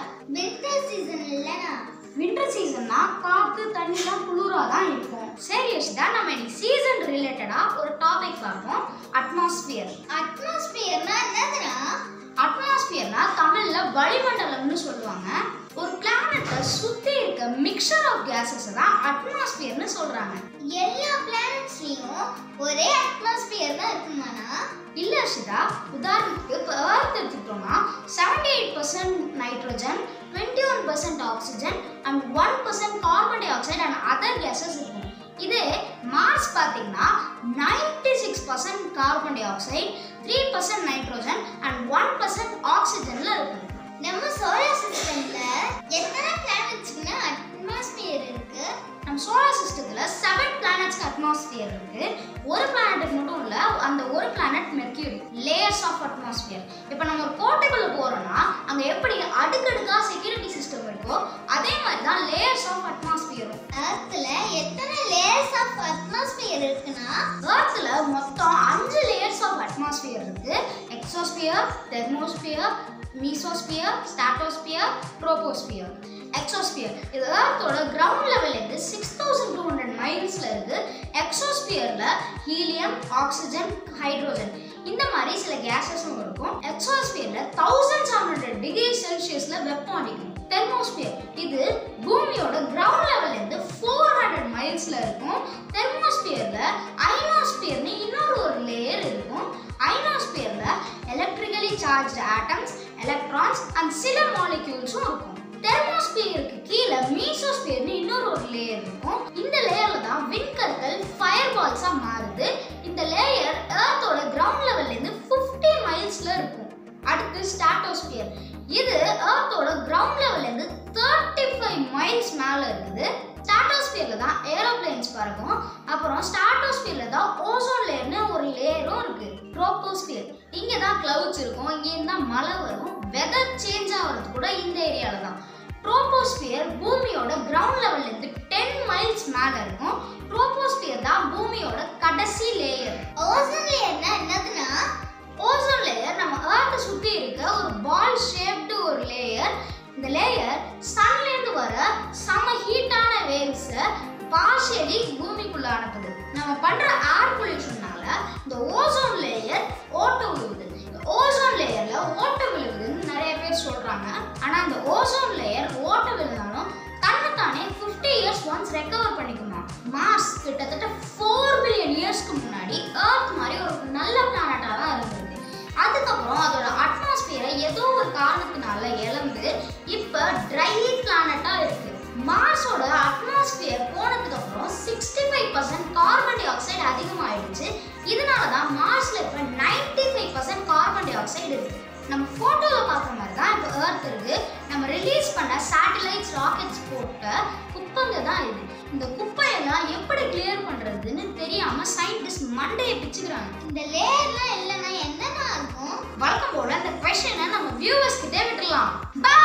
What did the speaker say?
Winter season இல்லனா winter சீசன்னா காத்து தண்ணிலாம் குளிரா தான் இருக்கும் சரி யஷிதா நம்ம இன்னைக்கு சீசன் ரிலேட்டடா ஒரு டாபிக் பார்ப்போம் அட்மாஸ்பியர் அட்மாஸ்பியர்னா என்னதுனா அட்மாஸ்பியர்னா தமிழ்ல வளிமண்டலம்னு சொல்லுவாங்க ஒரு பிளானட்டை சுத்தி இருக்க மிக்சர் ஆஃப் கேசஸ் தான் அட்மாஸ்பியர்னு சொல்றாங்க எல்லா பிளானட்ஸ்லயும் ஒரே அட்மாஸ்பியர் தான் இருக்குமானா இல்ல ஷிதா உதாரணத்துக்கு இப்போ எர்த் எடுத்துக்கிட்டோம்னா seventy eight percent nitrogen twenty one percent oxygen and one percent carbon dioxide and other gases இருக்கும் இதே மார்ஸ் பார்த்தீங்கன்னா ninety six percent carbon dioxide three percent nitrogen and one percent ஆக்சிஜன்ல இருக்கும் நம்ம solar சிஸ்டம்ல எத்தனை பிளானட்ஸ்க்குன்னா atmosphere இருக்கு நம்ம சோலார் சிஸ்டத்துல செவன் பிளானட்ஸ்க்கு அட்மாஸ்பியர் இருக்கு ஒரு பிளானட்டுக்கு மட்டும் இல்ல அந்த ஒரு planet Mercury layers of atmosphere இப்போ நம்ம ஒரு கோட்டைக்குள்ள போறோம்னா அங்க எப்படி அடுக்கடுக்கா செக்யூரிட்டி சிஸ்டம் இருக்கோ அதே மாதிரி தான் லேயர்ஸ் ஆஃப் அட்மாஸ்பியரும் எர்த்ல எத்தனை லேயர்ஸ் ஆஃப் அட்மாஸ்பியர் இருக்குன்னா எர்த்தில் மொத்தம் அஞ்சு லேயர்ஸ் ஆஃப் அட்மாஸ்பியர் இருக்கு exosphere thermosphere mesosphere stratosphere troposphere exosphere இது எர்த்தோட கிரவுண்ட் லெவல்லேருந்து சிக்ஸ் தௌசண்ட் டூ ஹண்ட்ரட் மைல்ஸில் இருக்கு எக்ஸோஸ்பியரில் ஹீலியம் ஆக்சிஜன் ஹைட்ரோஜன் இந்த மாதிரி சில கேஸஸும் இருக்கும் எக்ஸோஸ்பியரில் தௌசண்ட் செவன் ஹண்ட்ரட் டிகிரி செல்சியஸில் வெப்பம் அடிக்கும் தெர்மோஸ்பியர் இது பூமியோட கிரவுண்ட் லெவல்லேருந்து ஃபோர் ஹண்ட்ரட் மைல்ஸில் இருக்கும் தெர்மோஸ்பியரில் ஐனோஸ்பியர்னு இன்னொரு ஒரு லேயர் இருக்கும் ஐனோஸ்பியரில் electrically charged atoms electrons and சில மாலிக்யூல்ஸும் இருக்கும் தெர்மோஸ்பியருக்கு கீழே மீசோஸ்பியர்னு இன்னொரு ஒரு லேயர் இருக்கும் இந்த லேயர்ல தான் விண்கற்கள் ஃபயர் பால்ஸா மாறுது இந்த லேயர் எர்த்தோட கிரவுண்ட் லெவல்ல இருந்து 50 மைல்ஸ்ல இருக்கும் அடுத்து ஸ்டாட்டோஸ்பியர் இது எர்த்தோட கிரவுண்ட் லெவல்ல இருந்து 35 ஃபைவ் மைல்ஸ் மேல இருக்குது ஸ்டாட்டோஸ்பியர்ல தான் ஏரோப்ளேன்ஸ் பறக்கும் அப்புறம் ஸ்டாட்டோஸ்பியர்ல தான் ஓசோன் லேயர்னு ஒரு லேயரும் இருக்கு ட்ரோபோஸ்பியர் இங்க தான் கிளவுட்ஸ் இருக்கும் இங்க இருந்து தான் மழை வரும் வெதர் சேஞ்ச் ஆகிறது கூட இந்த ஏரியால தான் ட்ரோபோஸ்பியர் பூமியோட கிரவுண்ட் லெவல்ல இருந்து டென் மைல்ஸ் மேல இருக்கும் ட்ரோபோஸ்பியர் தான் பூமியோட கடைசி லேயர் ஓசோன் லேயர்னா என்னதுன்னா ஓசோன் லேயர் நம்ம எர்த்தை சுத்தி இருக்க ஒரு பால் ஷேப்டு ஒரு லேயர் இந்த லேயர் சன்ல இருந்து வர சம ஹீட்டான வேவ்ஸை பார்ஷியலி பூமிக்குள்ள அனுப்புது நம்ம பண்ற ஏர் பொல்யூஷன்னால இந்த ஓசோன் லேயர் ஓட்ட விழுவுது இந்த ஓசோன் லேயர்ல ஓட்ட விழுவுதுன்னு நிறைய பேர் சொல்றாங்க ஆனா அந்த ஓசோன் லேயர் ஓட்ட விழுந்தாலும் தன்னைத்தானே 50 இயர்ஸ் ஒன்ஸ் ரெக்கவர் பண்ணிக்குமா மார்ஸ் கிட்டத்தட்ட ஃபோர் பில்லியன் இயர்ஸ்க்கு முன்னாடி எர்த் மாதிரி ஒரு நல்ல பிளானட்டா தான் இருந்திருக்கு அதுக்கப்புறம் அதோட அட்மாஸ்பியரை ஏதோ ஒரு காரணத்தினால இழந்து இப்போ ட்ரை பிளானட்டா இருக்கு மார்ஸோட அட்மாஸ்பியர் போனதுக்கு அப்புறம் sixty five percent carbon dioxide அதிகமாயிடுச்சு இதனால தான் மார்ஸ்ல இப்போ ninety five percent carbon dioxide இருக்கு நம்ம ஃபோட்டோவில் பார்க்குற மாதிரி தான் இப்போ எர்த் இருக்கு நம்ம ரிலீஸ் பண்ண சேட்டலைட்ஸ் ராக்கெட்ஸ் போட்ட குப்பைங்க தான் இது இந்த குப்பையெல்லாம் எப்படி கிளியர் பண்றதுன்னு தெரியாம சயின்டிஸ்ட் மண்டையை பிச்சுக்கிறாங்க இந்த லேயர்லாம் இல்லைன்னா என்னன்னா இருக்கும் வழக்கம் போல இந்த கொஸ்டினை நம்ம வியூவர்ஸ் கிட்டே விட்டுறலாம் Bye.